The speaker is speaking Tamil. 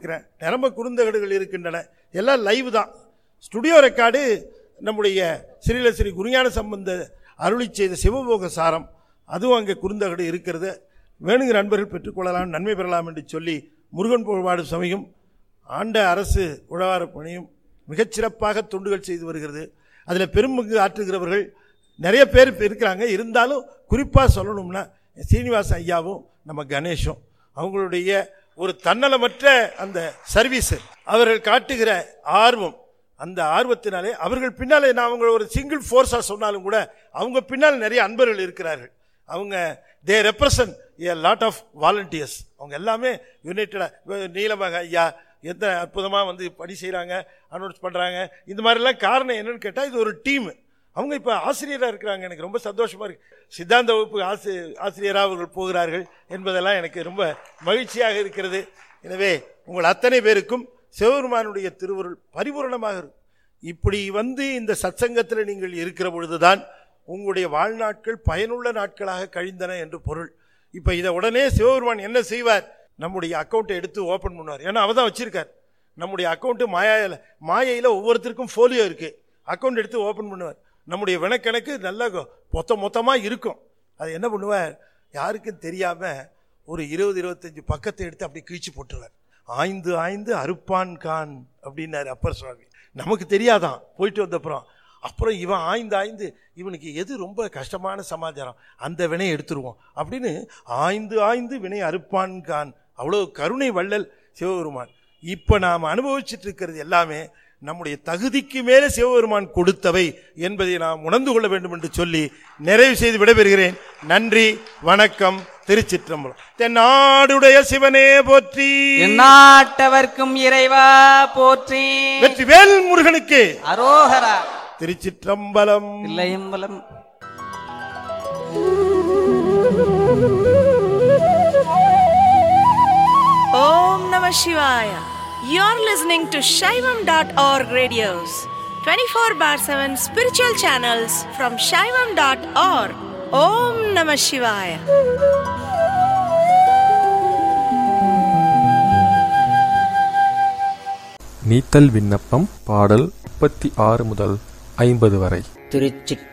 இருக்கிறேன் நிரம்ப குறுந்தகடுகள் இருக்கின்றன எல்லாம் லைவ் தான் ஸ்டுடியோ ரெக்கார்டு நம்முடைய ஸ்ரீல ஸ்ரீ குருஞான சம்பந்த அருளி செய்த சிவபோக சாரம் அதுவும் அங்கே குறுந்தகடு இருக்கிறது வேணுங்கிற நண்பர்கள் பெற்றுக்கொள்ளலாம் நன்மை பெறலாம் என்று சொல்லி முருகன் புகழ்பாடு சமயம் ஆண்ட அரசு உழவார பணியும் மிகச்சிறப்பாக தொண்டுகள் செய்து வருகிறது அதில் பெரும்பங்கு ஆற்றுகிறவர்கள் நிறைய பேர் இப்ப இருக்கிறாங்க இருந்தாலும் குறிப்பாக சொல்லணும்னா சீனிவாச ஐயாவும் நம்ம கணேஷும் அவங்களுடைய ஒரு தன்னலமற்ற அந்த சர்வீஸ் அவர்கள் காட்டுகிற ஆர்வம் அந்த ஆர்வத்தினாலே அவர்கள் பின்னாலே நான் அவங்க ஒரு சிங்கிள் ஃபோர்ஸாக சொன்னாலும் கூட அவங்க பின்னால் நிறைய அன்பர்கள் இருக்கிறார்கள் அவங்க they represent a lot of volunteers அவங்க எல்லாமே யுனைட்டடாக நீலமக ஐயா எந்த அற்புதமாக வந்து பணி செய்கிறாங்க அனௌன்ஸ் பண்ணுறாங்க இந்த மாதிரிலாம் காரணம் என்னன்னு கேட்டால் இது ஒரு டீம் அவங்க இப்போ ஆசிரியராக இருக்கிறாங்க எனக்கு ரொம்ப சந்தோஷமாக இருக்கு சித்தாந்த வகுப்பு ஆசி ஆசிரியராக அவர்கள் போகிறார்கள் என்பதெல்லாம் எனக்கு ரொம்ப மகிழ்ச்சியாக இருக்கிறது எனவே உங்கள் அத்தனை பேருக்கும் சிவபெருமானுடைய திருவருள் பரிபூரணமாக இருக்கும் இப்படி வந்து இந்த சத்சங்கத்தில் நீங்கள் இருக்கிற பொழுதுதான் உங்களுடைய வாழ்நாட்கள் பயனுள்ள நாட்களாக கழிந்தன என்று பொருள் இப்போ இதை உடனே சிவபெருமான் என்ன செய்வார் நம்முடைய அக்கௌண்ட்டை எடுத்து ஓப்பன் பண்ணுவார் ஏன்னா அவர் தான் வச்சிருக்கார் நம்முடைய அக்கௌண்ட்டு மாயாயில் மாயையில் ஒவ்வொருத்தருக்கும் ஃபோலியோ இருக்குது அக்கௌண்ட் எடுத்து ஓப்பன் பண்ணுவார் நம்முடைய வினக்கணக்கு நல்லா கொ- மொத்த மொத்தமாக இருக்கும் அது என்ன பண்ணுவார் யாருக்கும் தெரியாமல் ஒரு இருபது இருபத்தஞ்சு பக்கத்தை எடுத்து அப்படி கிழிச்சு போட்டுருவார் ஆய்ந்து ஆய்ந்து அறுப்பான் கான் அப்படின்னாரு அப்பர் சுவாமி நமக்கு தெரியாதான் போயிட்டு வந்தப்புறம் அப்புறம் இவன் ஆய்ந்து ஆய்ந்து இவனுக்கு எது ரொம்ப கஷ்டமான சமாச்சாரம் அந்த வினையை எடுத்துருவோம் அப்படின்னு ஆய்ந்து ஆய்ந்து வினை அறுப்பான் கான் அவ்வளோ கருணை வள்ளல் சிவபெருமான் இப்போ நாம் அனுபவிச்சுட்டு இருக்கிறது எல்லாமே நம்முடைய தகுதிக்கு மேலே சிவபெருமான் கொடுத்தவை என்பதை நாம் உணர்ந்து கொள்ள வேண்டும் என்று சொல்லி நிறைவு செய்து விடைபெறுகிறேன் நன்றி வணக்கம் திருச்சிற்றம்பலம் தென்னாடுடைய சிவனே போற்றி எந்நாட்டவர்க்கும் இறைவா போற்றி வெற்றி வேல் முருகனுக்கு அரோகரா திருச்சிற்றம்பலம் இல்லையம்பலம் Om Namah Shivaya. You're listening to Shaivam.org radios, 24 bar 7 spiritual channels from Shaivam.org. Om Namah Shivaya. நீத்தல் விண்ணப்பம் பாடல் முப்பத்தி ஆறு முதல் ஐம்பது வரை திருச்சிற்றம்பலம்